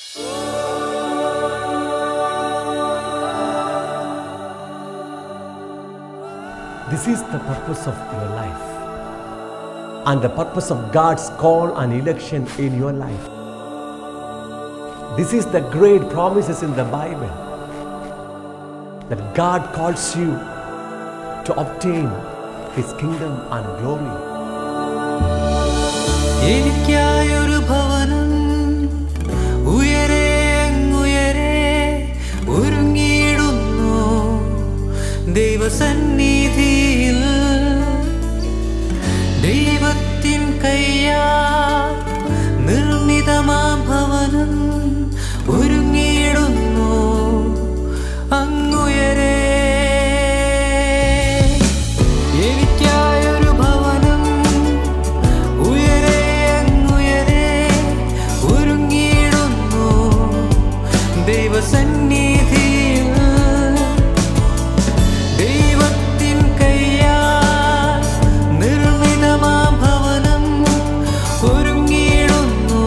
This is the purpose of your life and the purpose of God's call and election in your life. This is the great promises in the Bible that God calls you to obtain His kingdom and glory. എനിക്കായൊരു ഭവനം ഉയരെ അങ്ങുയരെ ഒരുങ്ങിയിടുന്നു ദൈവസന്നിധിയിൽ ദൈവത്തിൻ കയ്യാ നിർമ്മിതമാ ഭവനം ഒരുങ്ങിയിടുന്നു അങ്ങുയരെ എനിക്കായൊരു ഭവനം ഉയരെ അങ്ങുയരെ ഒരുങ്ങിയിടുന്നു ദൈവസന്നിധിയിൽ ദൈവത്തിൻ കയ്യാൽ നിർമ്മിതമാ ഭവനം ഒരുങ്ങിയിടുന്നു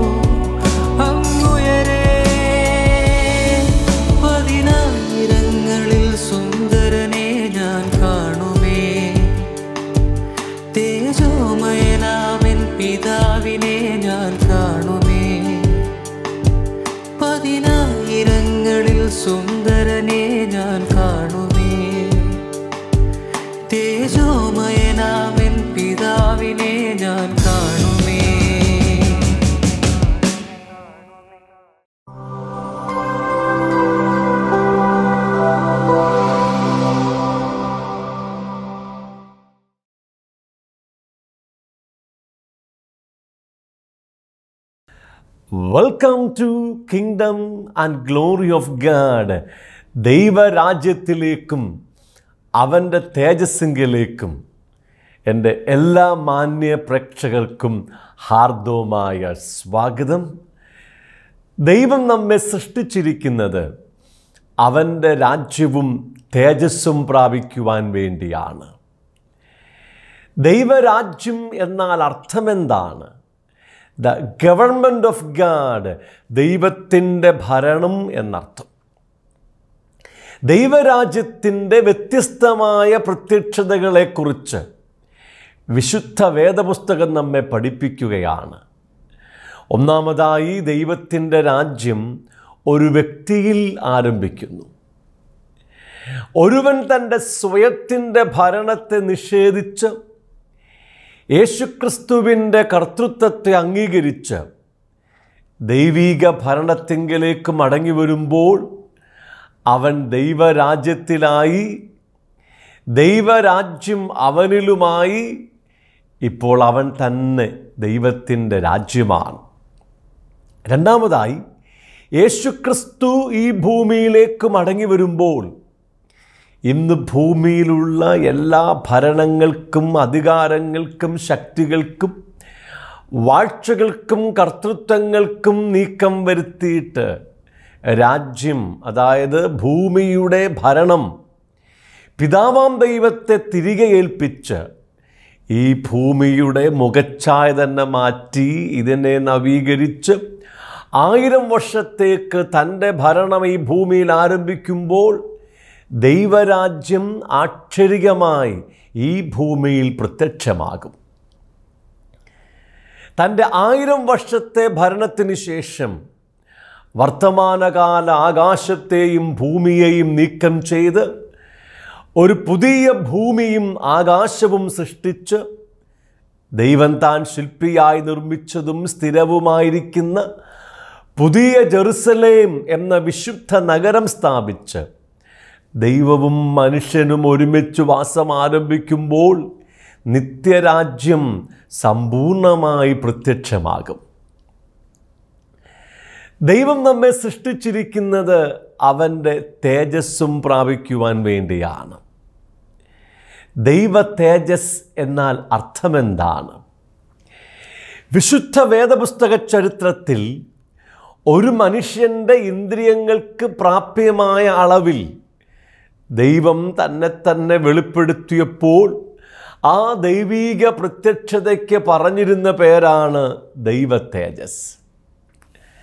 അങ്ങുയരെ പതിനായിരങ്ങളിൽ സുന്ദരനെ ഞാൻ കാണുമേ തേജോമയനാമൻ പിതാവിനെ ഞാൻ കാണുമേ പതിനായിരങ്ങളിൽ സുന്ദരനെ ഞാൻ കാണുമേ തേജോമയനാമൻ പിതാവിനെ ഞാൻ കാണുമേ welcome to kingdom and glory of God ദൈവരാജ്യത്തിലേക്കും അവൻ്റെ തേജസ്സിങ്കിലേക്കും എൻ്റെ എല്ലാ മാന്യ പ്രേക്ഷകർക്കും ഹാർദവുമായ സ്വാഗതം ദൈവം നമ്മെ സൃഷ്ടിച്ചിരിക്കുന്നത് അവൻ്റെ രാജ്യവും തേജസ്സും പ്രാപിക്കുവാൻ വേണ്ടിയാണ് ദൈവരാജ്യം എന്നാൽ അർത്ഥമെന്താണ് ദ ഗവൺമെൻറ് ഓഫ് ഗാഡ് ദൈവത്തിൻ്റെ ഭരണം എന്നർത്ഥം ദൈവരാജ്യത്തിൻ്റെ വ്യത്യസ്തമായ പ്രത്യക്ഷതകളെക്കുറിച്ച് വിശുദ്ധ വേദപുസ്തകം നമ്മെ പഠിപ്പിക്കുകയാണ് ഒന്നാമതായി ദൈവത്തിൻ്റെ രാജ്യം ഒരു വ്യക്തിയിൽ ആരംഭിക്കുന്നു ഒരുവൻ തൻ്റെ സ്വയത്തിൻ്റെ ഭരണത്തെ നിഷേധിച്ച് യേശുക്രിസ്തുവിൻ്റെ കർത്തൃത്വത്തെ അംഗീകരിച്ച് ദൈവീക ഭരണത്തിങ്കിലേക്ക് മടങ്ങി വരുമ്പോൾ അവൻ ദൈവരാജ്യത്തിലായി ദൈവരാജ്യം അവനിലുമായി ഇപ്പോൾ അവൻ തന്നെ ദൈവത്തിൻ്റെ രാജ്യമാണ് രണ്ടാമതായി യേശുക്രിസ്തു ഈ ഭൂമിയിലേക്ക് മടങ്ങി വരുമ്പോൾ ഇന്ന് ഭൂമിയിലുള്ള എല്ലാ ഭരണങ്ങൾക്കും അധികാരങ്ങൾക്കും ശക്തികൾക്കും വാഴ്ചകൾക്കും കർത്തൃത്വങ്ങൾക്കും നീക്കം വരുത്തിയിട്ട് രാജ്യം അതായത് ഭൂമിയുടെ ഭരണം പിതാവാം ദൈവത്തെ തിരികെ ഏൽപ്പിച്ച് ഈ ഭൂമിയുടെ മുഖച്ഛായ തന്നെ മാറ്റി ഇതിനെ നവീകരിച്ച് ആയിരം വർഷത്തേക്ക് തൻ്റെ ഭരണം ഈ ഭൂമിയിൽ ആരംഭിക്കുമ്പോൾ ദൈവരാജ്യം ആക്ഷരികമായി ഈ ഭൂമിയിൽ പ്രത്യക്ഷമാകും തൻ്റെ ആയിരം വർഷത്തെ ഭരണത്തിന് ശേഷം വർത്തമാനകാല ആകാശത്തെയും ഭൂമിയെയും നീക്കം ചെയ്ത് ഒരു പുതിയ ഭൂമിയും ആകാശവും സൃഷ്ടിച്ച് ദൈവം താൻ ശില്പിയായി നിർമ്മിച്ചതും സ്ഥിരവുമായിരിക്കുന്ന പുതിയ ജെറുസലേം എന്ന വിശുദ്ധ നഗരം സ്ഥാപിച്ച് ദൈവവും മനുഷ്യനും ഒരുമിച്ച് വാസം ആരംഭിക്കുമ്പോൾ നിത്യരാജ്യം സമ്പൂർണമായി പ്രത്യക്ഷമാകും ദൈവം നമ്മെ സൃഷ്ടിച്ചിരിക്കുന്നത് അവൻ്റെ തേജസ്സും പ്രാപിക്കുവാൻ വേണ്ടിയാണ് ദൈവ തേജസ് എന്നാൽ അർത്ഥമെന്താണ് വിശുദ്ധ വേദപുസ്തക ചരിത്രത്തിൽ ഒരു മനുഷ്യൻ്റെ ഇന്ദ്രിയങ്ങൾക്ക് പ്രാപ്യമായ അളവിൽ ദൈവം തന്നെ തന്നെ വെളിപ്പെടുത്തിയപ്പോൾ ആ ദൈവീക പ്രത്യക്ഷതയ്ക്ക് പറഞ്ഞിരുന്ന പേരാണ് ദൈവ തേജസ്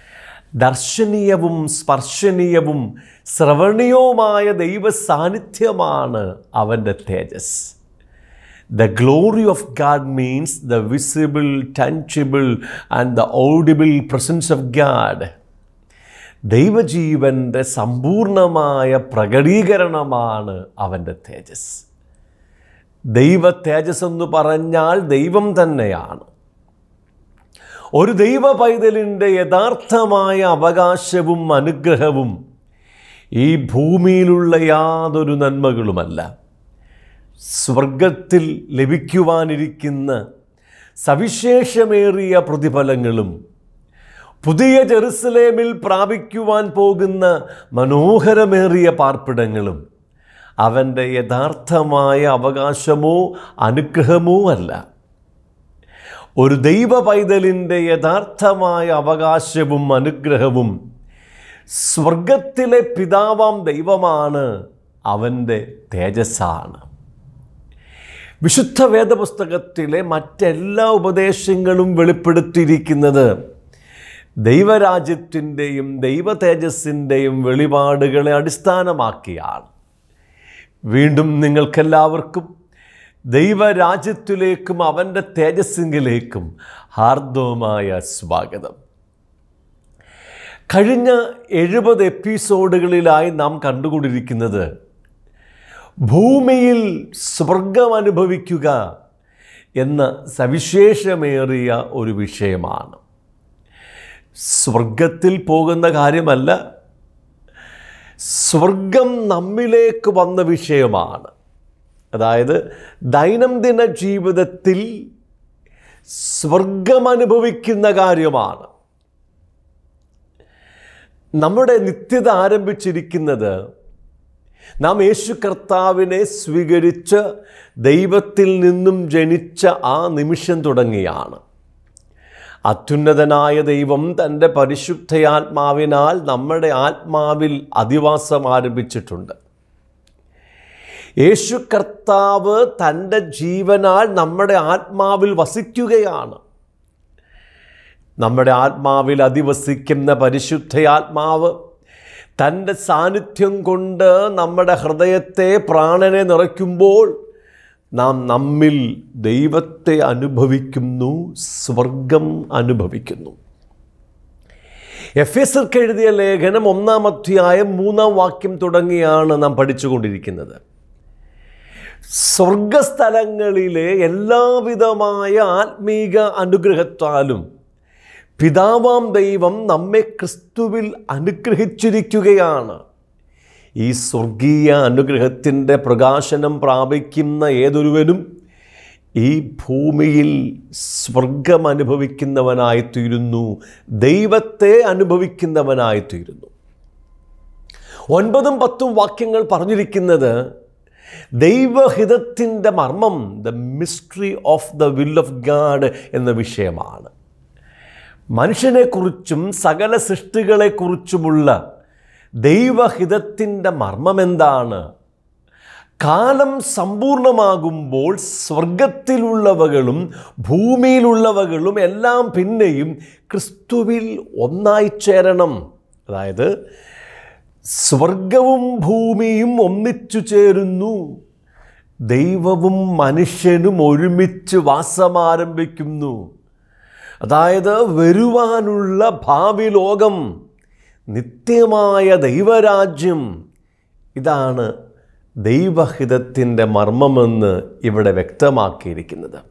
ദർശനീയവും സ്പർശനീയവും ശ്രവണീയവുമായ ദൈവ സാന്നിധ്യമാണ് അവൻ്റെ തേജസ് The glory of God means the visible, tangible, and the audible presence of God. ദൈവജീവൻ്റെ സമ്പൂർണമായ പ്രകടീകരണമാണ് അവൻ്റെ തേജസ് ദൈവ തേജസ് എന്ന് പറഞ്ഞാൽ ദൈവം തന്നെയാണ് ഒരു ദൈവ പൈതലിൻ്റെ യഥാർത്ഥമായ അവകാശവും അനുഗ്രഹവും ഈ ഭൂമിയിലുള്ള യാതൊരു നന്മകളുമല്ല സ്വർഗത്തിൽ ലഭിക്കുവാനിരിക്കുന്ന സവിശേഷമേറിയ പ്രതിഫലങ്ങളും പുതിയ ജെറുസലേമിൽ പ്രാപിക്കുവാൻ പോകുന്ന മനോഹരമേറിയ പാർപ്പിടങ്ങളും അവൻ്റെ യഥാർത്ഥമായ അവകാശമോ അനുഗ്രഹമോ അല്ല ഒരു ദൈവ പൈതലിൻ്റെ യഥാർത്ഥമായ അവകാശവും അനുഗ്രഹവും സ്വർഗത്തിലെ പിതാവാം ദൈവമാണ് അവൻ്റെ തേജസ്സാണ് വിശുദ്ധ വേദപുസ്തകത്തിലെ മറ്റെല്ലാ ഉപദേശങ്ങളും വെളിപ്പെടുത്തിയിരിക്കുന്നത് ദൈവരാജ്യത്തിൻ്റെയും ദൈവ തേജസ്സിൻ്റെയും വെളിപാടുകളെ അടിസ്ഥാനമാക്കിയാണ് വീണ്ടും നിങ്ങൾക്കെല്ലാവർക്കും ദൈവരാജ്യത്തിലേക്കും അവൻ്റെ തേജസ്സിങ്കിലേക്കും ഹാർദവമായ സ്വാഗതം കഴിഞ്ഞ എഴുപത് എപ്പിസോഡുകളിലായി നാം കണ്ടുകൊണ്ടിരിക്കുന്നത് ഭൂമിയിൽ സ്വർഗം അനുഭവിക്കുക എന്ന സവിശേഷമേറിയ ഒരു വിഷയമാണ് സ്വർഗത്തിൽ പോകുന്ന കാര്യമല്ല സ്വർഗം നമ്മിലേക്ക് വന്ന വിഷയമാണ് അതായത് ദൈനംദിന ജീവിതത്തിൽ സ്വർഗം അനുഭവിക്കുന്ന കാര്യമാണ് നമ്മുടെ നിത്യത ആരംഭിച്ചിരിക്കുന്നത് നാം യേശു കർത്താവിനെ സ്വീകരിച്ച് ദൈവത്തിൽ നിന്നും ജനിച്ച ആ നിമിഷം തുടങ്ങിയാണ് അത്യുന്നതനായ ദൈവം തൻ്റെ പരിശുദ്ധയാത്മാവിനാൽ നമ്മുടെ ആത്മാവിൽ അധിവാസം ആരംഭിച്ചിട്ടുണ്ട് യേശു കർത്താവ് തൻ്റെ ജീവനാൽ നമ്മുടെ ആത്മാവിൽ വസിക്കുകയാണ് നമ്മുടെ ആത്മാവിൽ അധിവസിക്കുന്ന പരിശുദ്ധയാത്മാവ് തൻ്റെ സാന്നിധ്യം കൊണ്ട് നമ്മുടെ ഹൃദയത്തെ പ്രാണനെ നിറയ്ക്കുമ്പോൾ നാം നമ്മിൽ ദൈവത്തെ അനുഭവിക്കുന്നു സ്വർഗം അനുഭവിക്കുന്നു എഫ് എസ് എർക്ക് എഴുതിയ ലേഖനം ഒന്നാം അധ്യായം മൂന്നാം വാക്യം തുടങ്ങിയാണ് നാം പഠിച്ചുകൊണ്ടിരിക്കുന്നത് സ്വർഗസ്ഥലങ്ങളിലെ എല്ലാവിധമായ ആത്മീക അനുഗ്രഹത്താലും പിതാവാം ദൈവം നമ്മെ ക്രിസ്തുവിൽ അനുഗ്രഹിച്ചിരിക്കുകയാണ് ഈ സ്വർഗീയ അനുഗ്രഹത്തിൻ്റെ പ്രകാശനം പ്രാപിക്കുന്ന ഏതൊരുവനും ഈ ഭൂമിയിൽ സ്വർഗം അനുഭവിക്കുന്നവനായിത്തീരുന്നു ദൈവത്തെ അനുഭവിക്കുന്നവനായിത്തീരുന്നു ഒൻപതും പത്തും വാക്യങ്ങൾ പറഞ്ഞിരിക്കുന്നത് ദൈവഹിതത്തിൻ്റെ മർമ്മം the mystery of the will of God എന്ന വിഷയമാണ് മനുഷ്യനെക്കുറിച്ചും സകല സൃഷ്ടികളെക്കുറിച്ചുമുള്ള ദൈവഹിതത്തിൻ്റെ മർമ്മം എന്താണ് കാലം സമ്പൂർണമാകുമ്പോൾ സ്വർഗത്തിലുള്ളവകളും ഭൂമിയിലുള്ളവകളും എല്ലാം പിന്നെയും ക്രിസ്തുവിൽ ഒന്നായി ചേരണം അതായത് സ്വർഗവും ഭൂമിയും ഒന്നിച്ചു ചേരുന്നു ദൈവവും മനുഷ്യനും ഒരുമിച്ച് വാസമാരംഭിക്കുന്നു അതായത് വരുവാനുള്ള ഭാവി ലോകം നിത്യമായ ദൈവരാജ്യം ഇതാണ് ദൈവഹിതത്തിൻ്റെ മർമ്മമെന്ന് ഇവിടെ വ്യക്തമാക്കിയിരിക്കുന്നത്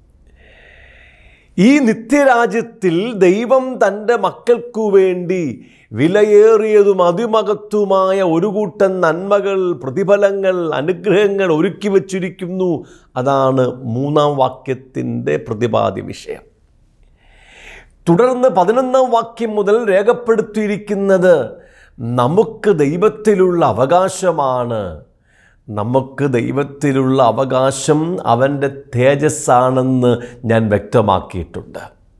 ഈ നിത്യരാജ്യത്തിൽ ദൈവം തൻ്റെ മക്കൾക്കു വേണ്ടി വിലയേറിയതും അതിമകത്തുമായ ഒരു കൂട്ടം നന്മകൾ പ്രതിഫലങ്ങൾ അനുഗ്രഹങ്ങൾ ഒരുക്കി വച്ചിരിക്കുന്നു അതാണ് മൂന്നാം വാക്യത്തിൻ്റെ പ്രതിപാദ്യ വിഷയം തുടർന്ന് പതിനൊന്നാം വാക്യം മുതൽ രേഖപ്പെടുത്തിയിരിക്കുന്നത് നമുക്ക് ദൈവത്തിലുള്ള അവകാശമാണ് നമുക്ക് ദൈവത്തിലുള്ള അവകാശം അവൻ്റെ തേജസ്സാണെന്ന് ഞാൻ വ്യക്തമാക്കിയിട്ടുണ്ട്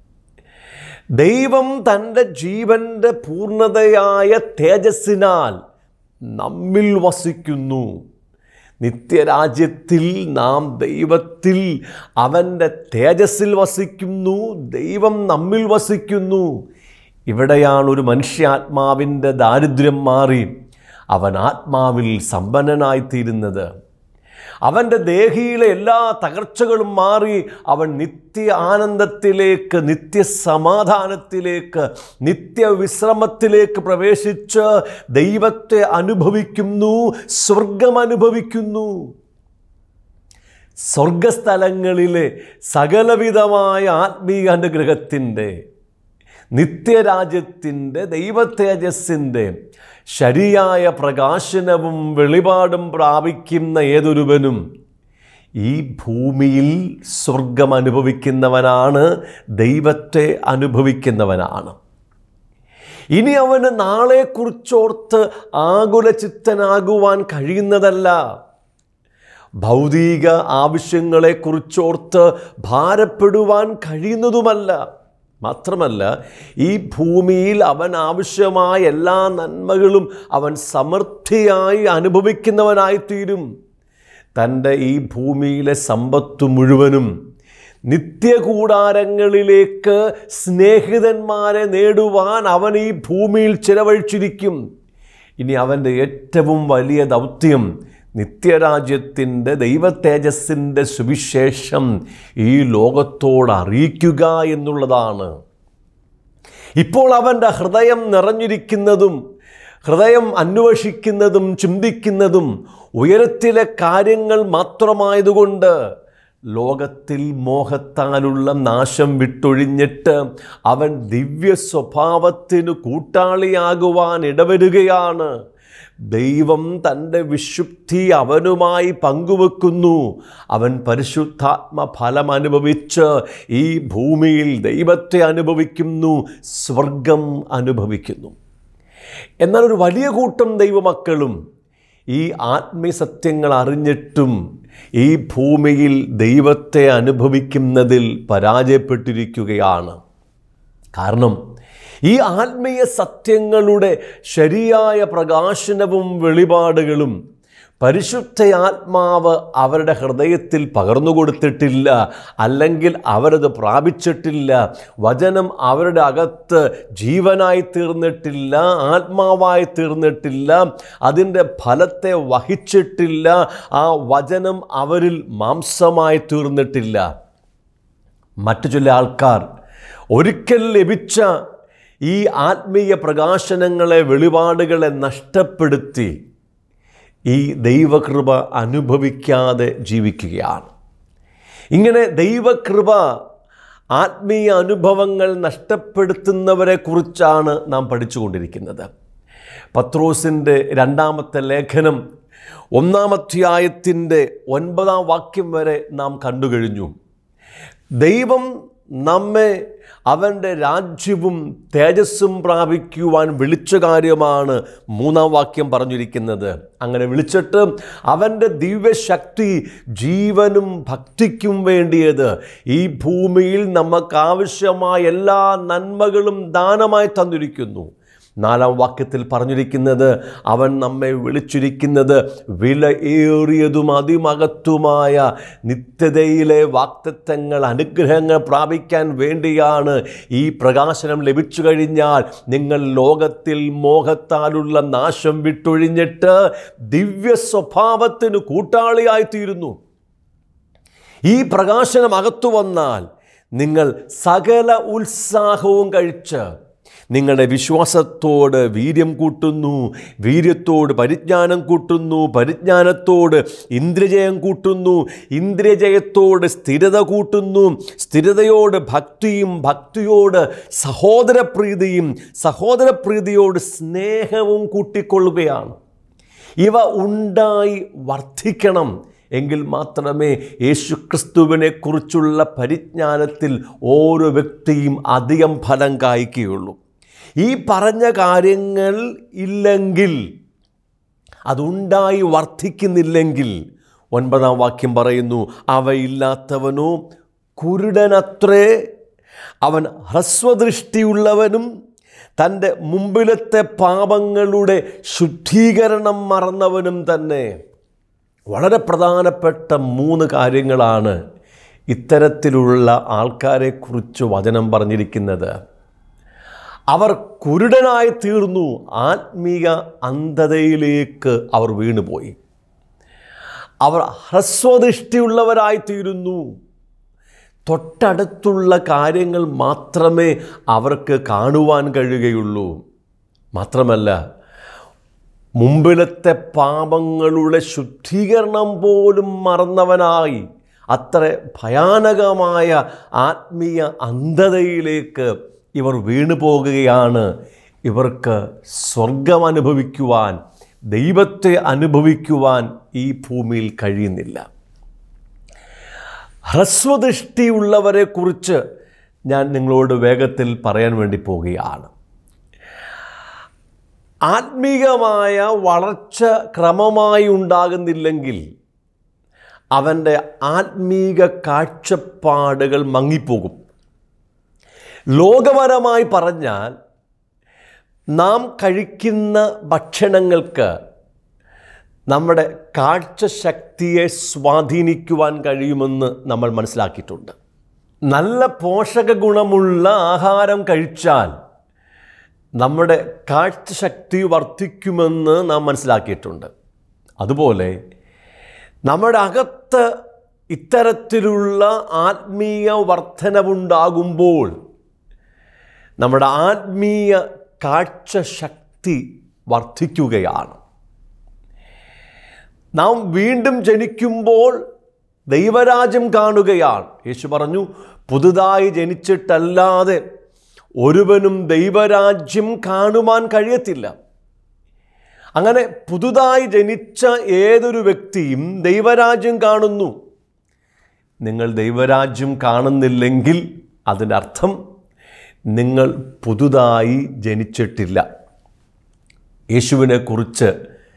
ദൈവം തൻ്റെ ജീവൻ്റെ പൂർണ്ണതയായ തേജസ്സിനാൽ നമ്മിൽ വസിക്കുന്നു നിത്യരാജ്യത്തിൽ നാം ദൈവത്തിൽ അവൻ്റെ തേജസ്സിൽ വസിക്കുന്നു ദൈവം നമ്മിൽ വസിക്കുന്നു ഇവിടെയാണ് ഒരു മനുഷ്യാത്മാവിൻ്റെ ദാരിദ്ര്യം മാറി അവൻ ആത്മാവിൽ സമ്പന്നനായിത്തീരുന്നത് അവൻ്റെ ദേഹിയിലെ എല്ലാ തകർച്ചകളും മാറി അവൻ നിത്യ ആനന്ദത്തിലേക്ക് നിത്യസമാധാനത്തിലേക്ക് നിത്യവിശ്രമത്തിലേക്ക് പ്രവേശിച്ച് ദൈവത്തെ അനുഭവിക്കുന്നു സ്വർഗം അനുഭവിക്കുന്നു സ്വർഗസ്ഥലങ്ങളിലെ സകലവിധമായ ആത്മീയ അനുഗ്രഹത്തിൻ്റെ നിത്യരാജ്യത്തിൻ്റെ ദൈവതേജസ്സിൻ്റെ ശരിയായ പ്രകാശനവും വെളിപാടും പ്രാപിക്കുന്ന ഏതൊരുവനും ഈ ഭൂമിയിൽ സ്വർഗം അനുഭവിക്കുന്നവനാണ് ദൈവത്തെ അനുഭവിക്കുന്നവനാണ് ഇനി അവന് നാളെക്കുറിച്ചോർത്ത് ആകുലചിത്തനാകുവാൻ കഴിയുന്നതല്ല ഭൗതിക ആവശ്യങ്ങളെക്കുറിച്ചോർത്ത് ഭാരപ്പെടുവാൻ കഴിയുന്നതുമല്ല മാത്രമല്ല ഈ ഭൂമിയിൽ അവൻ ആവശ്യമായ എല്ലാ നന്മകളും അവൻ സമൃദ്ധിയായി അനുഭവിക്കുന്നവനായിത്തീരും തൻ്റെ ഈ ഭൂമിയിലെ സമ്പത്ത് മുഴുവനും നിത്യകൂടാരങ്ങളിലേക്ക് സ്നേഹിതന്മാരെ നേടുവാൻ അവൻ ഈ ഭൂമിയിൽ ചിലവഴിച്ചിരിക്കും ഇനി അവൻ്റെ ഏറ്റവും വലിയ ദൗത്യം നിത്യരാജ്യത്തിൻ്റെ ദൈവതേജസ്സിൻ്റെ സുവിശേഷം ഈ ലോകത്തോട് അറിയിക്കുക എന്നുള്ളതാണ് ഇപ്പോൾ അവൻ്റെ ഹൃദയം നിറഞ്ഞിരിക്കുന്നതും ഹൃദയം അന്വേഷിക്കുന്നതും ചിന്തിക്കുന്നതും ഉയരത്തിലെ കാര്യങ്ങൾ മാത്രമായതുകൊണ്ട് ലോകത്തിൽ മോഹത്താലുള്ള നാശം വിട്ടൊഴിഞ്ഞിട്ട് അവൻ ദിവ്യ സ്വഭാവത്തിന് കൂട്ടാളിയാകുവാൻ ഇടവരുകയാണ് ദൈവം തൻ്റെ വിശുദ്ധി അവനുമായി പങ്കുവെക്കുന്നു അവൻ പരിശുദ്ധാത്മ ഫലം അനുഭവിച്ച് ഈ ഭൂമിയിൽ ദൈവത്തെ അനുഭവിക്കുന്നു സ്വർഗം അനുഭവിക്കുന്നു എന്നാൽ ഒരു വലിയ കൂട്ടം ദൈവമക്കളും ഈ ആത്മീയ സത്യങ്ങൾ അറിഞ്ഞിട്ടും ഈ ഭൂമിയിൽ ദൈവത്തെ അനുഭവിക്കുന്നതിൽ പരാജയപ്പെട്ടിരിക്കുകയാണ് കാരണം ഈ ആത്മീയ സത്യങ്ങളുടെ ശരിയായ പ്രകാശനവും വെളിപാടുകളും പരിശുദ്ധ ആത്മാവ് അവരുടെ ഹൃദയത്തിൽ പകർന്നു കൊടുത്തിട്ടില്ല അല്ലെങ്കിൽ അവരത് പ്രാപിച്ചിട്ടില്ല വചനം അവരുടെ അകത്ത് ജീവനായി തീർന്നിട്ടില്ല ആത്മാവായി തീർന്നിട്ടില്ല അതിൻ്റെ ഫലത്തെ വഹിച്ചിട്ടില്ല ആ വചനം അവരിൽ മാംസമായി തീർന്നിട്ടില്ല മറ്റു ചില ആൾക്കാർ ഒരിക്കൽ ലഭിച്ച ഈ ആത്മീയ പ്രകാശനങ്ങളെ വെളിപാടുകളെ നഷ്ടപ്പെടുത്തി ഈ ദൈവകൃപ അനുഭവിക്കാതെ ജീവിക്കുകയാണ് ഇങ്ങനെ ദൈവകൃപ ആത്മീയ അനുഭവങ്ങൾ നഷ്ടപ്പെടുത്തുന്നവരെ കുറിച്ചാണ് നാം പഠിച്ചുകൊണ്ടിരിക്കുന്നത് പത്രോസിൻ്റെ രണ്ടാമത്തെ ലേഖനം ഒന്നാമധ്യായത്തിൻ്റെ ഒൻപതാം വാക്യം വരെ നാം കണ്ടു കഴിഞ്ഞു ദൈവം നമ്മെ അവൻ്റെ രാജ്യവും തേജസ്സും പ്രാപിക്കുവാൻ വിളിച്ച കാര്യമാണ് മൂന്നാം വാക്യം പറഞ്ഞിരിക്കുന്നത് അങ്ങനെ വിളിച്ചിട്ട് അവൻ്റെ ദിവ്യശക്തി ജീവനും ഭക്തിക്കും വേണ്ടിയത് ഈ ഭൂമിയിൽ നമുക്കാവശ്യമായ എല്ലാ നന്മകളും ദാനമായി തന്നിരിക്കുന്നു നാലാം വാക്യത്തിൽ പറഞ്ഞിരിക്കുന്നത് അവൻ നമ്മെ വിളിച്ചിരിക്കുന്നത് വില ഏറിയതും അതിമകത്തുമായ നിത്യതയിലെ വാക്തത്വങ്ങൾ അനുഗ്രഹങ്ങൾ പ്രാപിക്കാൻ വേണ്ടിയാണ് ഈ പ്രകാശനം ലഭിച്ചു കഴിഞ്ഞാൽ നിങ്ങൾ ലോകത്തിൽ മോഹത്താലുള്ള നാശം വിട്ടൊഴിഞ്ഞിട്ട് ദിവ്യ സ്വഭാവത്തിന് കൂട്ടാളിയായിത്തീരുന്നു ഈ പ്രകാശനം അകത്തു വന്നാൽ നിങ്ങൾ സകല ഉത്സാഹവും കഴിച്ച് നിങ്ങളുടെ വിശ്വാസത്തോട് വീര്യം കൂട്ടുന്നു വീര്യത്തോട് പരിജ്ഞാനം കൂട്ടുന്നു പരിജ്ഞാനത്തോട് ഇന്ദ്രജയം കൂട്ടുന്നു ഇന്ദ്രജയത്തോട് സ്ഥിരത കൂട്ടുന്നു സ്ഥിരതയോട് ഭക്തിയും ഭക്തിയോട് സഹോദരപ്രീതിയും സഹോദരപ്രീതിയോട് സ്നേഹവും കൂട്ടിക്കൊള്ളുകയാണ് ഇവ ഉണ്ടായി വർദ്ധിക്കണം എങ്കിൽ മാത്രമേ യേശുക്രിസ്തുവിനെ കുറിച്ചുള്ള പരിജ്ഞാനത്തിൽ ഓരോ വ്യക്തിയും അധികം ഫലം കായ്ക്കുകയുള്ളൂ ഈ പറഞ്ഞ കാര്യങ്ങൾ ഇല്ലെങ്കിൽ അതുണ്ടായി വർദ്ധിക്കുന്നില്ലെങ്കിൽ ഒൻപതാം വാക്യം പറയുന്നു അവയില്ലാത്തവനോ കുരുടനത്രേ അവൻ ഹ്രസ്വദൃഷ്ടിയുള്ളവനും തൻ്റെ മുമ്പിലത്തെ പാപങ്ങളുടെ ശുദ്ധീകരണം മറന്നവനും തന്നെ വളരെ പ്രധാനപ്പെട്ട മൂന്ന് കാര്യങ്ങളാണ് ഇത്തരത്തിലുള്ള ആൾക്കാരെക്കുറിച്ച് വചനം പറഞ്ഞിരിക്കുന്നത് അവർ കുരുടനായി തീർന്നു ആത്മീയ അന്ധതയിലേക്ക് അവർ വീണുപോയി അവർ ഹ്രസ്വദൃഷ്ടിയുള്ളവരായി തീരുന്നു തൊട്ടടുത്തുള്ള കാര്യങ്ങൾ മാത്രമേ അവർക്ക് കാണുവാൻ കഴിയുകയുള്ളൂ മാത്രമല്ല മുമ്പിലത്തെ പാപങ്ങളുടെ ശുദ്ധീകരണം പോലും മറന്നവനായി അത്ര ഭയാനകമായ ആത്മീയ അന്ധതയിലേക്ക് ഇവർ വീണു പോകുകയാണ് ഇവർക്ക് സ്വർഗം അനുഭവിക്കുവാൻ ദൈവത്തെ അനുഭവിക്കുവാൻ ഈ ഭൂമിയിൽ കഴിയുന്നില്ല ഹ്രസ്വദൃഷ്ടിയുള്ളവരെ കുറിച്ച് ഞാൻ നിങ്ങളോട് വേഗത്തിൽ പറയാൻ വേണ്ടി പോവുകയാണ് ആത്മീകമായ വളർച്ച ക്രമമായി ഉണ്ടാകുന്നില്ലെങ്കിൽ അവൻ്റെ ആത്മീക കാഴ്ചപ്പാടുകൾ മങ്ങിപ്പോകും ലോകപരമായി പറഞ്ഞാൽ നാം കഴിക്കുന്ന ഭക്ഷണങ്ങൾക്ക് നമ്മുടെ കാഴ്ചശക്തിയെ സ്വാധീനിക്കുവാൻ കഴിയുമെന്ന് നമ്മൾ മനസ്സിലാക്കിയിട്ടുണ്ട് നല്ല പോഷക ഗുണമുള്ള ആഹാരം കഴിച്ചാൽ നമ്മുടെ കാഴ്ചശക്തി വർദ്ധിക്കുമെന്ന് നാം മനസ്സിലാക്കിയിട്ടുണ്ട് അതുപോലെ നമ്മുടെ അകത്ത് ഇത്തരത്തിലുള്ള ആത്മീയ വർധനവുണ്ടാകുമ്പോൾ നമ്മുടെ ആത്മീയ കാഴ്ചശക്തി വർദ്ധിക്കുകയാണ് നാം വീണ്ടും ജനിക്കുമ്പോൾ ദൈവരാജ്യം കാണുകയാണ് യേശു പറഞ്ഞു പുതുതായി ജനിച്ചിട്ടല്ലാതെ ഒരുവനും ദൈവരാജ്യം കാണുവാൻ കഴിയത്തില്ല അങ്ങനെ പുതുതായി ജനിച്ച ഏതൊരു വ്യക്തിയും ദൈവരാജ്യം കാണുന്നു നിങ്ങൾ ദൈവരാജ്യം കാണുന്നില്ലെങ്കിൽ അതിൻ്റെ അർത്ഥം നിങ്ങൾ പുതുതായി ജനിച്ചിട്ടില്ല യേശുവിനെ കുറിച്ച്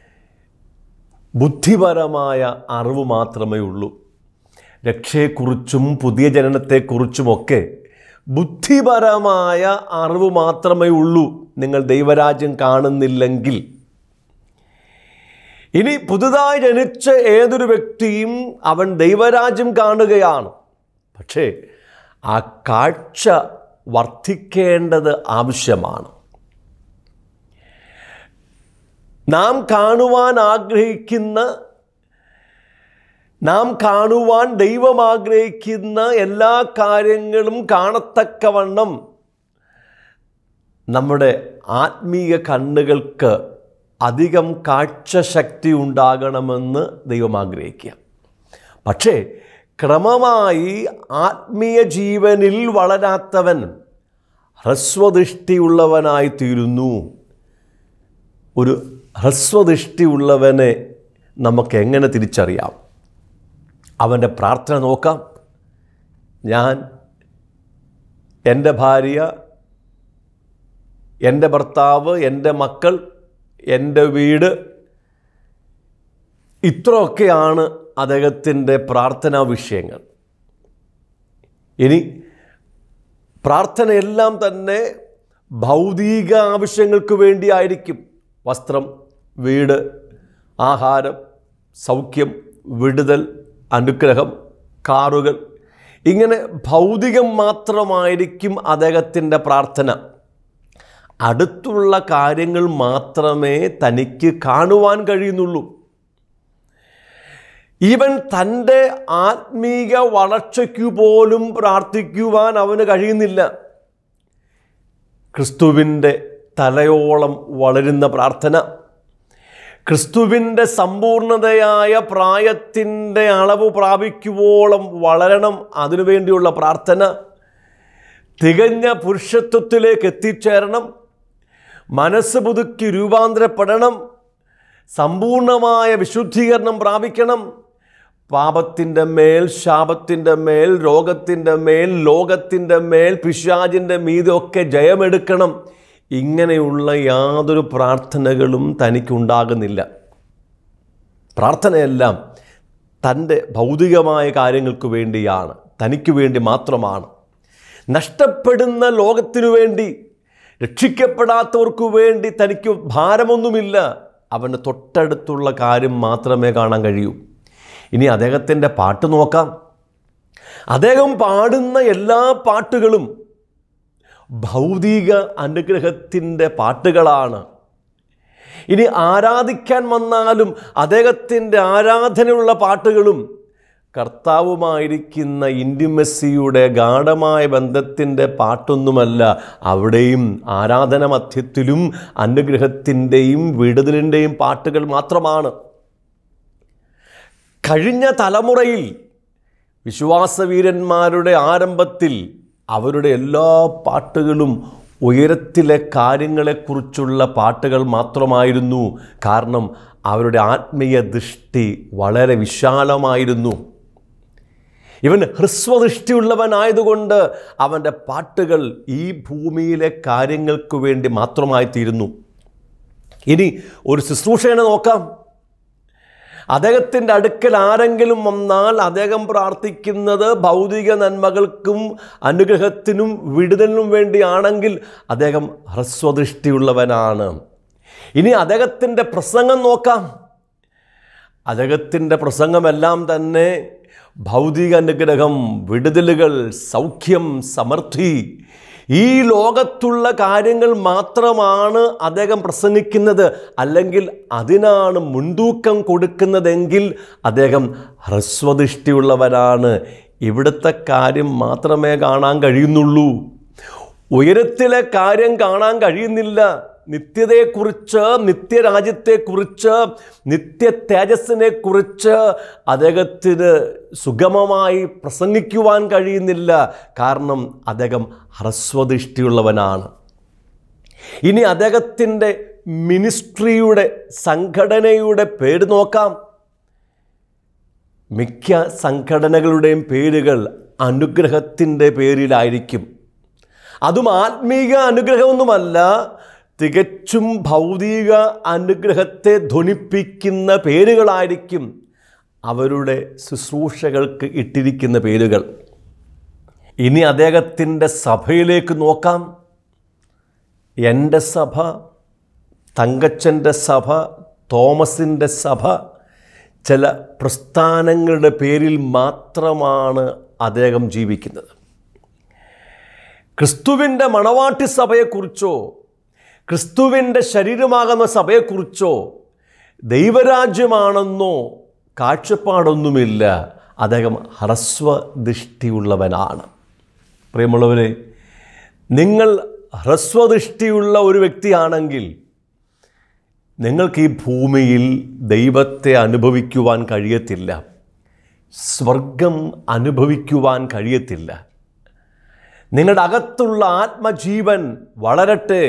ബുദ്ധിപരമായ അറിവ് മാത്രമേ ഉള്ളൂ രക്ഷയെക്കുറിച്ചും പുതിയ ജനനത്തെക്കുറിച്ചുമൊക്കെ ബുദ്ധിപരമായ അറിവ് മാത്രമേ ഉള്ളൂ നിങ്ങൾ ദൈവരാജ്യം കാണുന്നില്ലെങ്കിൽ ഇനി പുതുതായി ജനിച്ച ഏതൊരു വ്യക്തിയും അവൻ ദൈവരാജ്യം കാണുകയാണ് പക്ഷേ ആ കാഴ്ച വർദ്ധിക്കേണ്ടത് ആവശ്യമാണ് നാം കാണുവാൻ ആഗ്രഹിക്കുന്ന നാം കാണുവാൻ ദൈവം ആഗ്രഹിക്കുന്ന എല്ലാ കാര്യങ്ങളും കാണത്തക്കവണ്ണം നമ്മുടെ ആത്മീയ കണ്ണുകൾക്ക് അധികം കാഴ്ചശക്തി ഉണ്ടാകണമെന്ന് ദൈവം ആഗ്രഹിക്കുക പക്ഷേ ക്രമമായി ആത്മീയ ജീവനിൽ വളരാത്തവൻ ഹ്രസ്വദൃഷ്ടിയുള്ളവനായി തീരുന്നു ഒരു ഹ്രസ്വദൃഷ്ടിയുള്ളവനെ നമുക്ക് എങ്ങനെ തിരിച്ചറിയാം അവൻ്റെ പ്രാർത്ഥന നോക്കാം ഞാൻ എൻ്റെ ഭാര്യ എൻ്റെ ഭർത്താവ് എൻ്റെ മക്കൾ എൻ്റെ വീട് ഇത്രയൊക്കെയാണ് അദ്ദേഹത്തിൻ്റെ പ്രാർത്ഥനാ വിഷയങ്ങൾ ഇനി പ്രാർത്ഥനയെല്ലാം തന്നെ ഭൗതിക ആവശ്യങ്ങൾക്ക് വേണ്ടിയായിരിക്കും വസ്ത്രം വീട് ആഹാരം സൗഖ്യം വിടുതൽ അനുഗ്രഹം കാറുകൾ ഇങ്ങനെ ഭൗതികം മാത്രമായിരിക്കും അദ്ദേഹത്തിൻ്റെ പ്രാർത്ഥന അടുത്തുള്ള കാര്യങ്ങൾ മാത്രമേ തനിക്ക് കാണുവാൻ കഴിയുന്നുള്ളൂ ഈവൻ തൻ്റെ ആത്മീക വളർച്ചയ്ക്കു പോലും പ്രാർത്ഥിക്കുവാൻ അവന് കഴിയുന്നില്ല ക്രിസ്തുവിൻ്റെ തലയോളം വളരുന്ന പ്രാർത്ഥന ക്രിസ്തുവിൻ്റെ സമ്പൂർണതയായ പ്രായത്തിൻ്റെ അളവ് പ്രാപിക്കുവോളം വളരണം അതിനുവേണ്ടിയുള്ള പ്രാർത്ഥന തികഞ്ഞ പുരുഷത്വത്തിലേക്ക് എത്തിച്ചേരണം മനസ്സ് പുതുക്കി രൂപാന്തരപ്പെടണം സമ്പൂർണമായ വിശുദ്ധീകരണം പ്രാപിക്കണം പാപത്തിൻ്റെ മേൽ ശാപത്തിൻ്റെ മേൽ രോഗത്തിൻ്റെ മേൽ ലോകത്തിൻ്റെ മേൽ പിശാചിൻ്റെ മീതൊക്കെ ജയമെടുക്കണം ഇങ്ങനെയുള്ള യാതൊരു പ്രാർത്ഥനകളും തനിക്കുണ്ടാകുന്നില്ല പ്രാർത്ഥനയെല്ലാം തൻ്റെ ഭൗതികമായ കാര്യങ്ങൾക്ക് വേണ്ടിയാണ് തനിക്ക് വേണ്ടി മാത്രമാണ് നഷ്ടപ്പെടുന്ന ലോകത്തിനു വേണ്ടി രക്ഷിക്കപ്പെടാത്തവർക്കു വേണ്ടി തനിക്ക് ഭാരമൊന്നുമില്ല അവൻ്റെ തൊട്ടടുത്തുള്ള കാര്യം മാത്രമേ കാണാൻ കഴിയൂ ഇനി അദ്ദേഹത്തിൻ്റെ പാട്ട് നോക്കാം അദ്ദേഹം പാടുന്ന എല്ലാ പാട്ടുകളും ഭൗതിക അനുഗ്രഹത്തിൻ്റെ പാട്ടുകളാണ് ഇനി ആരാധിക്കാൻ വന്നാലും അദ്ദേഹത്തിൻ്റെ ആരാധനയുള്ള പാട്ടുകളും കർത്താവുമായിരിക്കുന്ന ഇൻറ്റിമസിയുടെ ഗാഠമായ ബന്ധത്തിൻ്റെ പാട്ടൊന്നുമല്ല അവിടെയും ആരാധന മധ്യത്തിലും അനുഗ്രഹത്തിൻ്റെയും വിടുതലിൻ്റെയും പാട്ടുകൾ മാത്രമാണ് കഴിഞ്ഞ തലമുറയിൽ വിശ്വാസവീരന്മാരുടെ ആരംഭത്തിൽ അവരുടെ എല്ലാ പാട്ടുകളും ഉയരത്തിലെ കാര്യങ്ങളെക്കുറിച്ചുള്ള പാട്ടുകൾ മാത്രമായിരുന്നു കാരണം അവരുടെ ആത്മീയ ദൃഷ്ടി വളരെ വിശാലമായിരുന്നു ഇവൻ ഹ്രസ്വദൃഷ്ടിയുള്ളവനായതുകൊണ്ട് അവൻ്റെ പാട്ടുകൾ ഈ ഭൂമിയിലെ കാര്യങ്ങൾക്ക് വേണ്ടി മാത്രമായി തീരുന്നു ഇനി ഒരു ശുശ്രൂഷനെ നോക്കാം അദ്ദേഹത്തിൻ്റെ അടുക്കൽ ആരെങ്കിലും വന്നാൽ അദ്ദേഹം പ്രാർത്ഥിക്കുന്നത് ഭൗതിക നന്മകൾക്കും അനുഗ്രഹത്തിനും വിടുതലിനും വേണ്ടിയാണെങ്കിൽ അദ്ദേഹം ഹ്രസ്വദൃഷ്ടിയുള്ളവനാണ് ഇനി അദ്ദേഹത്തിൻ്റെ പ്രസംഗം നോക്കാം അദ്ദേഹത്തിൻ്റെ പ്രസംഗമെല്ലാം തന്നെ ഭൗതിക അനുഗ്രഹം വിടുതലുകൾ സൗഖ്യം സമൃദ്ധി ഈ ലോകത്തുള്ള കാര്യങ്ങൾ മാത്രമാണ് അദ്ദേഹം പ്രസംഗിക്കുന്നത് അല്ലെങ്കിൽ അതിനാണ് മുൻതൂക്കം കൊടുക്കുന്നതെങ്കിൽ അദ്ദേഹം ഹ്രസ്വദൃഷ്ടിയുള്ളവരാണ് ഇവിടുത്തെ കാര്യം മാത്രമേ കാണാൻ കഴിയുന്നുള്ളൂ ഉയരത്തിലെ കാര്യം കാണാൻ കഴിയുന്നില്ല നിത്യതയെക്കുറിച്ച് നിത്യരാജ്യത്തെക്കുറിച്ച് നിത്യ തേജസ്സിനെ കുറിച്ച് അദ്ദേഹത്തിന് സുഗമമായി പ്രസംഗിക്കുവാൻ കഴിയുന്നില്ല കാരണം അദ്ദേഹം ഹ്രസ്വദൃഷ്ടിയുള്ളവനാണ് ഇനി അദ്ദേഹത്തിൻ്റെ മിനിസ്ട്രിയുടെ സംഘടനയുടെ പേര് നോക്കാം മിക്ക സംഘടനകളുടെയും പേരുകൾ അനുഗ്രഹത്തിൻ്റെ പേരിലായിരിക്കും അതും ആത്മീക അനുഗ്രഹമൊന്നുമല്ല തികച്ചും ഭൗതിക അനുഗ്രഹത്തെ ധ്വനിപ്പിക്കുന്ന പേരുകളായിരിക്കും അവരുടെ ശുശ്രൂഷകൾക്ക് ഇട്ടിരിക്കുന്ന പേരുകൾ ഇനി അദ്ദേഹത്തിൻ്റെ സഭയിലേക്ക് നോക്കാം എൻ്റെ സഭ തങ്കച്ചൻ്റെ സഭ തോമസിൻ്റെ സഭ ചില പ്രസ്ഥാനങ്ങളുടെ പേരിൽ മാത്രമാണ് അദ്ദേഹം ജീവിക്കുന്നത് ക്രിസ്തുവിൻ്റെ മണവാട്ടി സഭയെക്കുറിച്ചോ ക്രിസ്തുവിൻ്റെ ശരീരമാകുന്ന സഭയെക്കുറിച്ചോ ദൈവരാജ്യമാണെന്നോ കാഴ്ചപ്പാടൊന്നുമില്ല അദ്ദേഹം ഹ്രസ്വദൃഷ്ടിയുള്ളവനാണ് പ്രിയമുള്ളവരെ നിങ്ങൾ ഹ്രസ്വദൃഷ്ടിയുള്ള ഒരു വ്യക്തിയാണെങ്കിൽ നിങ്ങൾക്ക് ഈ ഭൂമിയിൽ ദൈവത്തെ അനുഭവിക്കുവാൻ കഴിയത്തില്ല സ്വർഗം അനുഭവിക്കുവാൻ കഴിയത്തില്ല നിങ്ങളുടെ അകത്തുള്ള ആത്മജീവൻ വളരട്ടെ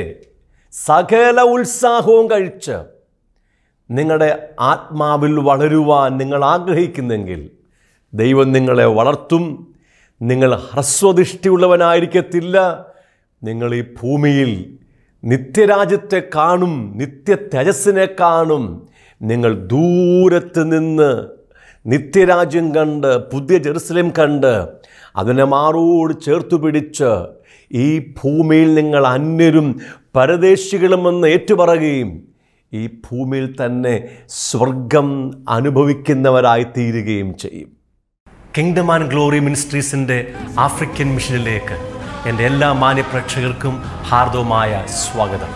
സകല ഉത്സാഹവും കഴിച്ച് നിങ്ങളുടെ ആത്മാവിൽ വളരുവാൻ നിങ്ങൾ ആഗ്രഹിക്കുന്നെങ്കിൽ ദൈവം നിങ്ങളെ വളർത്തും നിങ്ങൾ ഹ്രസ്വദൃഷ്ടിയുള്ളവനായിരിക്കത്തില്ല നിങ്ങൾ ഈ ഭൂമിയിൽ നിത്യരാജ്യത്തെ കാണും നിത്യ തേജസ്സിനെ കാണും നിങ്ങൾ ദൂരത്ത് നിന്ന് നിത്യരാജ്യം കണ്ട് പുതിയ ജെറുസലേം കണ്ട് അതിനെ മാറോട് ചേർത്തു പിടിച്ച് ഈ ഭൂമിയിൽ നിങ്ങൾ അന്യരും പരദേശികളുമെന്ന് ഏറ്റുപറയുകയും ഈ ഭൂമിയിൽ തന്നെ സ്വർഗം അനുഭവിക്കുന്നവരായി തീരുകയും ചെയ്യും കിങ്ഡം ആൻഡ് ഗ്ലോറി മിനിസ്ട്രീസിൻ്റെ ആഫ്രിക്കൻ മിഷനിലേക്ക് എൻ്റെ എല്ലാ മാന്യപ്രേക്ഷകർക്കും ഹാർദവമായ സ്വാഗതം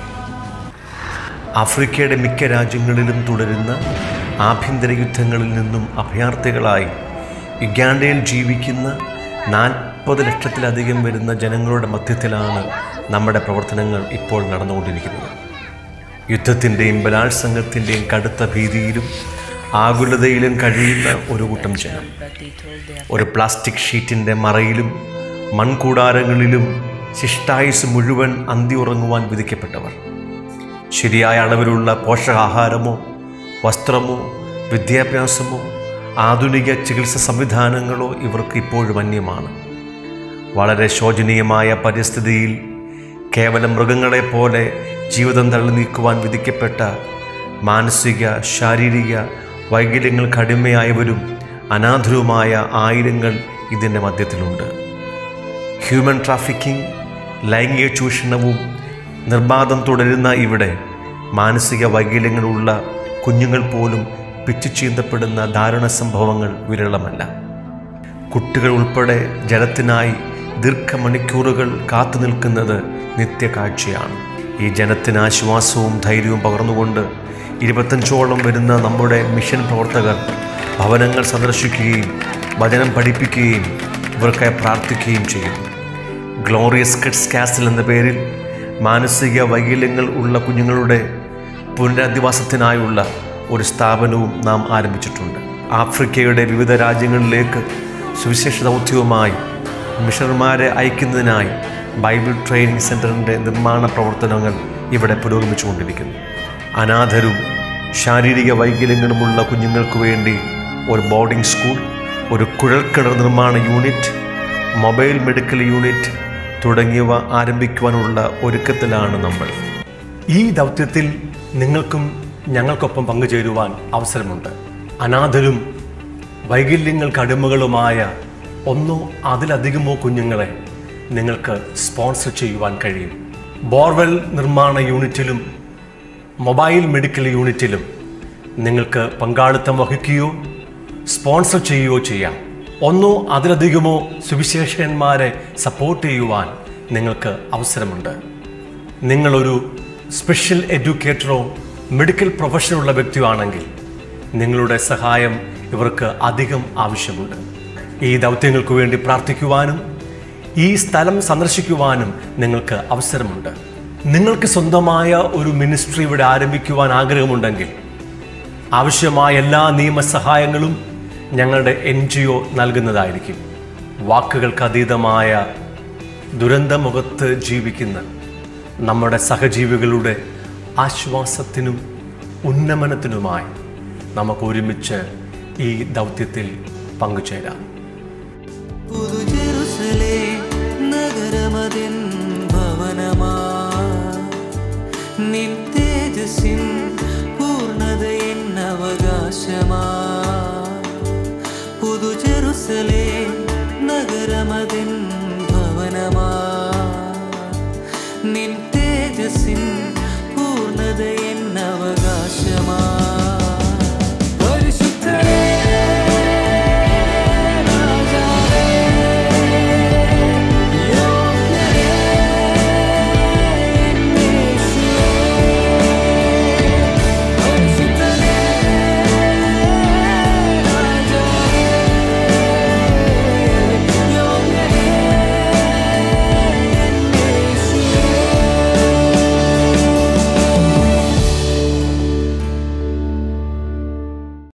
ആഫ്രിക്കയുടെ മിക്ക രാജ്യങ്ങളിലും തുടരുന്ന ആഭ്യന്തര യുദ്ധങ്ങളിൽ നിന്നും അഭയാർത്ഥികളായി യുഗാണ്ടയിൽ ജീവിക്കുന്ന നാൽപ്പത് ലക്ഷത്തിലധികം വരുന്ന ജനങ്ങളുടെ മധ്യത്തിലാണ് നമ്മുടെ പ്രവർത്തനങ്ങൾ ഇപ്പോൾ നടന്നുകൊണ്ടിരിക്കുന്നത് യുദ്ധത്തിൻ്റെയും ബലാത്സംഗത്തിൻ്റെയും കടുത്ത ഭീതിയിലും ആകുലതയിലും കഴിയുന്ന ഒരു കൂട്ടം ജനം ഒരു പ്ലാസ്റ്റിക് ഷീറ്റിൻ്റെ മറയിലും മൺകൂടാരങ്ങളിലും ശിഷ്ടായുസ് മുഴുവൻ അന്തി ഉറങ്ങുവാൻ വിധിക്കപ്പെട്ടവർ ശരിയായ അളവിലുള്ള പോഷകാഹാരമോ വസ്ത്രമോ വിദ്യാഭ്യാസമോ ആധുനിക ചികിത്സ സംവിധാനങ്ങളോ ഇവർക്ക് ഇപ്പോഴും അന്യമാണ് വളരെ ശോചനീയമായ പരിസ്ഥിതിയിൽ കേവലം മൃഗങ്ങളെപ്പോലെ ജീവിതം തള്ളി നീക്കുവാൻ വിധിക്കപ്പെട്ട മാനസിക ശാരീരിക വൈകല്യങ്ങൾ കടുമയായവരും അനാഥരുമായ ആയിരങ്ങൾ ഇതിൻ്റെ മധ്യത്തിലുണ്ട് ഹ്യൂമൻ ട്രാഫിക്കിംഗ് ലൈംഗിക ചൂഷണവും നിർബാധം തുടരുന്ന ഇവിടെ മാനസിക വൈകല്യങ്ങളുള്ള കുഞ്ഞുങ്ങൾ പോലും പിച്ചു ചീന്തപ്പെടുന്ന ദാരുണ സംഭവങ്ങൾ വിരളമല്ല കുട്ടികൾ ഉൾപ്പെടെ ജലത്തിനായി ദീർഘമണിക്കൂറുകൾ കാത്തു നിൽക്കുന്നത് നിത്യകാഴ്ചയാണ് ഈ ജനത്തിന് ആശ്വാസവും ധൈര്യവും പകർന്നുകൊണ്ട് ഇരുപത്തഞ്ചോളം വരുന്ന നമ്മുടെ മിഷൻ പ്രവർത്തകർ ഭവനങ്ങൾ സന്ദർശിക്കുകയും വചനം പഠിപ്പിക്കുകയും ഇവർക്കായി പ്രാർത്ഥിക്കുകയും ചെയ്യും ഗ്ലോറിയസ് കിഡ്സ് കാസിൽ എന്ന പേരിൽ മാനസിക വൈകല്യങ്ങൾ ഉള്ള കുഞ്ഞുങ്ങളുടെ പുനരധിവാസത്തിനായുള്ള ഒരു സ്ഥാപനവും നാം ആരംഭിച്ചിട്ടുണ്ട് ആഫ്രിക്കയുടെ വിവിധ രാജ്യങ്ങളിലേക്ക് സുവിശേഷ ദൗത്യവുമായി മിഷണർമാരെ അയക്കുന്നതിനായി ബൈബിൾ ട്രെയിനിങ് സെൻറ്ററിൻ്റെ നിർമ്മാണ പ്രവർത്തനങ്ങൾ ഇവിടെ പുരോഗമിച്ചുകൊണ്ടിരിക്കുന്നു അനാഥരും ശാരീരിക വൈകല്യങ്ങളുമുള്ള കുഞ്ഞുങ്ങൾക്ക് വേണ്ടി ഒരു ബോർഡിംഗ് സ്കൂൾ ഒരു കുഴൽക്കിണർ നിർമ്മാണ യൂണിറ്റ് മൊബൈൽ മെഡിക്കൽ യൂണിറ്റ് തുടങ്ങിയവ ആരംഭിക്കുവാനുള്ള ഒരുക്കത്തിലാണ് നമ്മൾ ഈ ദൗത്യത്തിൽ നിങ്ങൾക്കും ഞങ്ങൾക്കൊപ്പം പങ്കുചേരുവാൻ അവസരമുണ്ട് അനാഥരും വൈകല്യങ്ങൾക്ക് അടിമകളുമായ ഒന്നോ അതിലധികമോ കുഞ്ഞുങ്ങളെ നിങ്ങൾക്ക് സ്പോൺസർ ചെയ്യുവാൻ കഴിയും ബോർവെൽ നിർമ്മാണ യൂണിറ്റിലും മൊബൈൽ മെഡിക്കൽ യൂണിറ്റിലും നിങ്ങൾക്ക് പങ്കാളിത്തം വഹിക്കുകയോ സ്പോൺസർ ചെയ്യുകയോ ചെയ്യാം ഒന്നോ അതിലധികമോ സുവിശേഷന്മാരെ സപ്പോർട്ട് ചെയ്യുവാൻ നിങ്ങൾക്ക് അവസരമുണ്ട് നിങ്ങളൊരു സ്പെഷ്യൽ എഡ്യൂക്കേറ്ററോ മെഡിക്കൽ പ്രൊഫഷനുള്ള വ്യക്തിയോ ആണെങ്കിൽ നിങ്ങളുടെ സഹായം ഇവർക്ക് അധികം ആവശ്യമുണ്ട് ഈ ദൗത്യങ്ങൾക്ക് വേണ്ടി പ്രാർത്ഥിക്കുവാനും ഈ സ്ഥലം സന്ദർശിക്കുവാനും നിങ്ങൾക്ക് അവസരമുണ്ട് നിങ്ങൾക്ക് സ്വന്തമായ ഒരു മിനിസ്ട്രി ഇവിടെ ആരംഭിക്കുവാൻ ആഗ്രഹമുണ്ടെങ്കിൽ ആവശ്യമായ എല്ലാ നിയമസഹായങ്ങളും ഞങ്ങളുടെ എൻ ജി ഒ നൽകുന്നതായിരിക്കും വാക്കുകൾക്ക് അതീതമായ ദുരന്തമുഖത്ത് ജീവിക്കുന്ന നമ്മുടെ സഹജീവികളുടെ ആശ്വാസത്തിനും ഉന്നമനത്തിനുമായി നമുക്ക് ഒരുമിച്ച് ഈ ദൗത്യത്തിൽ പങ്കുചേരാം പുതു ജെറുസലേ നഗരമതിൻ ഭവനമാ നിൻ തേജസ്സിൻ പൂർണ്ണതയിൻ അവകാശമാ